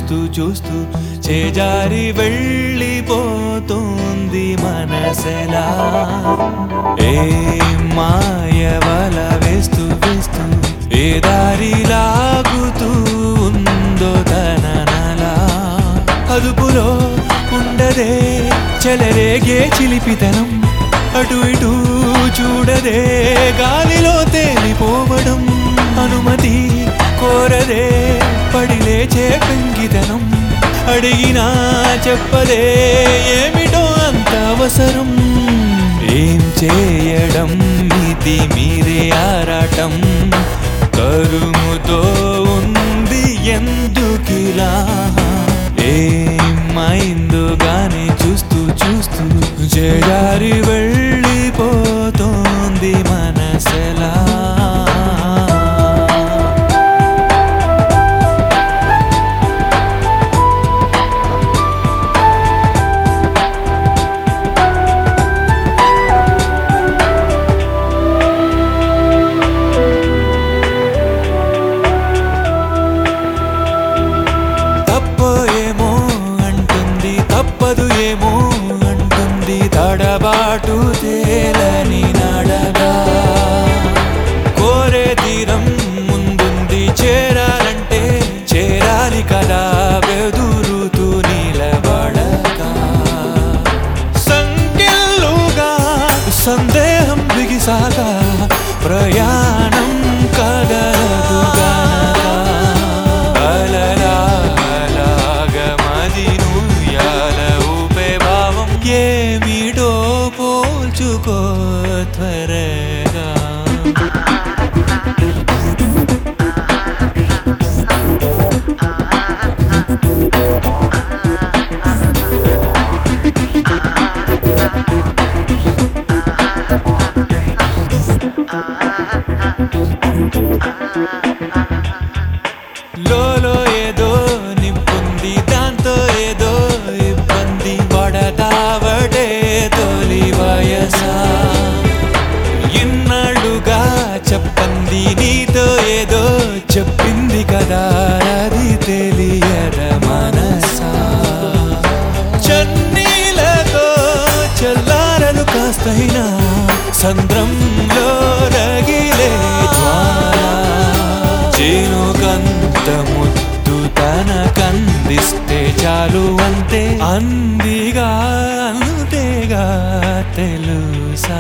చూస్తూ చూస్తూ చేజారి వెళ్ళిపోతుంది మనసెలా ఏ మాయ వల వేస్తూ వేస్తూ ఏ దారి లాగుతూ ఉందో తననలా అదుపులో ఉండదే చెలరేగే చిలిపితనం అటు ఇటు చూడదే గాలిలో తేలిపోవడం అనుమతి కోరదే పడి లేచే పెంగితనం అడిగినా చెప్పదే ఏమిటో అంత అవసరం ఏం చేయడం ఇది మీరే ఆరాటం కరుముతో ఉంది ఎందుకిలా ఏమైందో గాని చూస్తూ చూస్తూ చేజారి వెళ్ళిపోతోంది మనసెలా తప్పో ఏమో అంటుంది తప్పదు ఏమో అంటుంది తడబాటు తేలని నడగా కోరే తీరం ముందుంది చేరాలంటే చేరాలి కదా వెదురుతూ నిలబడగా సంఖ్యలుగా సందేహం బిగిసాగా ప్రయాణం కదలదు గనక అలలాగమదినుయాల ఊపే భావం ఏమిటో పోల్చుకో త్వరగా లోలో ఏదో నింపుంది దాంతో ఏదో ఇబ్బంది పడతావడే తొలి వయసా ఇన్నాళ్ళుగా చెప్పంది నీతో ఏదో చెప్పింది కదా అది తెలియద మనసా చన్నీలతో చల్లారలు కాస్తైనా సంద్రంలో రగిలే జ్వాల చేనుకంత ముద్దు తన కందిస్తే చాలు అంతే అందిగా అంతేగా తెలుసా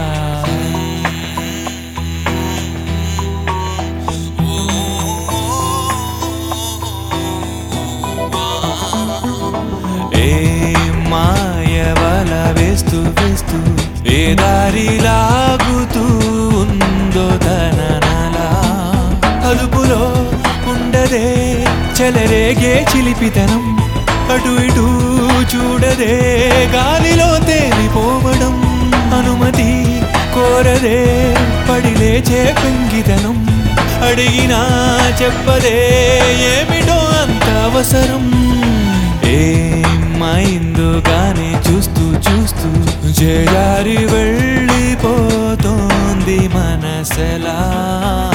ఏ మాయ వల వేస్తూ వేస్తూ ఏ దారి లాగుతూ ఉందో తననలా అదుపులో ఉండదే చెలరేగే చిలిపితనం అటు ఇటు చూడదే గాలిలో తేలిపోవడం అనుమతి కోరదే పడి లేచే పెంగితనం అడిగినా చెప్పదే ఏమిటో అంత అవసరం ఏమైందో గాని చూస్తూ చూస్తూ చేజారి వెళ్ళిపోతోంది మనసెలా